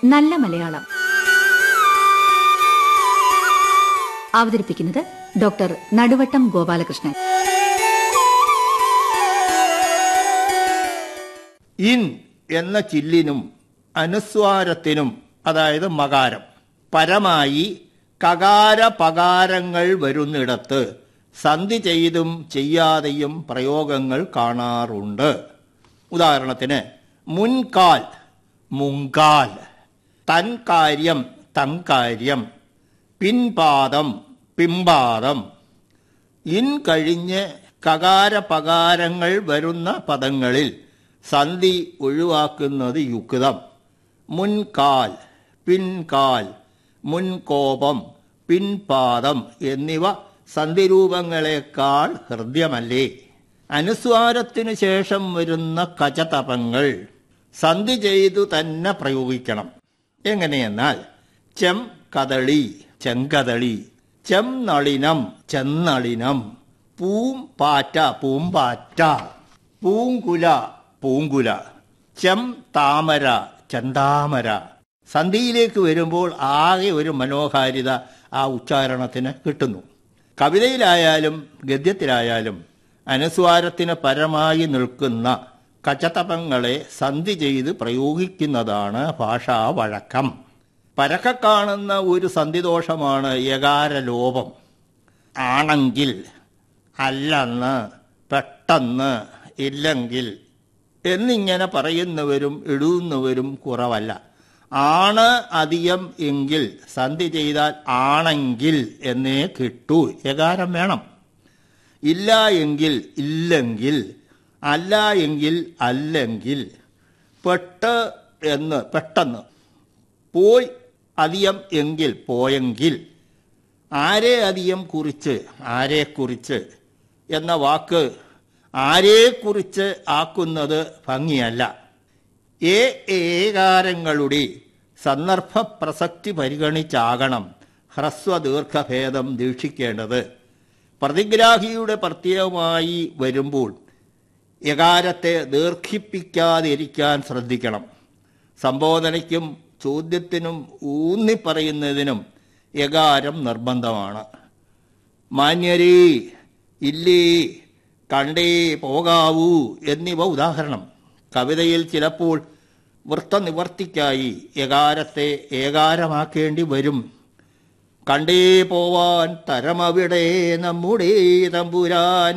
നല്ല മലയാളം അവതരിപ്പിക്കുന്നത് doctor Naduvattom Gopalakrishnan in എന്ന ചില്ലിനും അനുസ്വാരത്തിനും അതായത് മകാരം പരമായി കകാര പകാരങ്ങൾ വരുന്നിടത്ത് സന്ധി ചെയ്തും ചെയ്യാതെയും പ്രയോഗങ്ങൾ കാണാറുണ്ട് ഉദാഹരണത്തിന് മുൻകാൽ മുങ്കാൽ തൻകാര്യം തൻകാര്യം പിൻപാദം പിമ്പാദം ഇൻ കഴിഞ്ഞ് കകാര പകാരങ്ങൾ വരുന്ന പദങ്ങളിൽ സന്ധി ഒഴിവാക്കുന്നത് യുക്തം മുൻകാൽ പിൻകാൽ മുൻകോപം പിൻപാദം എന്നിവ സന്ധിരൂപങ്ങളെക്കാൾ ഹൃദ്യമല്ലേ അനുസ്വാരത്തിനു ശേഷം വരുന്ന കചതപങ്ങൾ സന്ധി ചെയ്തു തന്നെ പ്രയോഗിക്കണം എങ്ങനെയെന്നാൽ ചെം കദളി ചെങ്കദളി ചെം നളിനം ചെന്നളിനം പൂം പാറ്റ പൂമ്പാറ്റ പൂങ്കുല പൂങ്കുല ചെം താമര ചെന്താമര സന്ധിയിലേക്ക് വരുമ്പോൾ ആകെ ഒരു മനോഹാരിത ആ ഉച്ചാരണത്തിന് കിട്ടുന്നു കവിതയിലായാലും ഗദ്യത്തിലായാലും അനുസ്വാരത്തിന് പരമായി നിൽക്കുന്ന കചതപങ്ങളെ സന്ധി ചെയ്ത് പ്രയോഗിക്കുന്നതാണ് ഭാഷാ വഴക്കം പരക്കെ കാണുന്ന ഒരു സന്ധിദോഷമാണ് യകാരലോപം ആണെങ്കിൽ അല്ലെന്ന് പെട്ടെന്ന് ഇല്ലെങ്കിൽ എന്നിങ്ങനെ പറയുന്നവരും എഴുതുന്നവരും കുറവല്ല ആണ് അധികം എങ്കിൽ സന്ധി ചെയ്താൽ ആണെങ്കിൽ എന്നേ കിട്ടൂ യകാരം വേണം ഇല്ല എങ്കിൽ ഇല്ലെങ്കിൽ അല്ല എങ്കിൽ അല്ലെങ്കിൽ പെട്ട് എന്ന് പെട്ടെന്ന് പോയി അധികം എങ്കിൽ പോയെങ്കിൽ ആരെ അധികം കുറിച്ച് ആരെക്കുറിച്ച് എന്ന വാക്ക് ആരെക്കുറിച്ച് ആക്കുന്നത് ഭംഗിയല്ല ഏ ഏകാരങ്ങളുടെ സന്ദർഭ പ്രസക്തി പരിഗണിച്ചാകണം ഹ്രസ്വദീർഘഭേദം ദീക്ഷിക്കേണ്ടത് പ്രതിഗ്രാഹിയുടെ പ്രത്യയമായി വരുമ്പോൾ യകാരത്തെ ദീർഘിപ്പിക്കാതിരിക്കാൻ ശ്രദ്ധിക്കണം സംബോധനയ്ക്കും ചോദ്യത്തിനും ഊന്നിപ്പറയുന്നതിനും യകാരം നിർബന്ധമാണ് മാന്യരേ ഇല്ലേ കണ്ടേ പോകാവൂ എന്നിവ ഉദാഹരണം കവിതയിൽ ചിലപ്പോൾ വൃത്തനിവർത്തിക്കായി യകാരത്തെ ഏകാരമാക്കേണ്ടി വരും കണ്ടേ പോവാൻ തരമവിടെ നമ്മുടെ തമ്പുരാൻ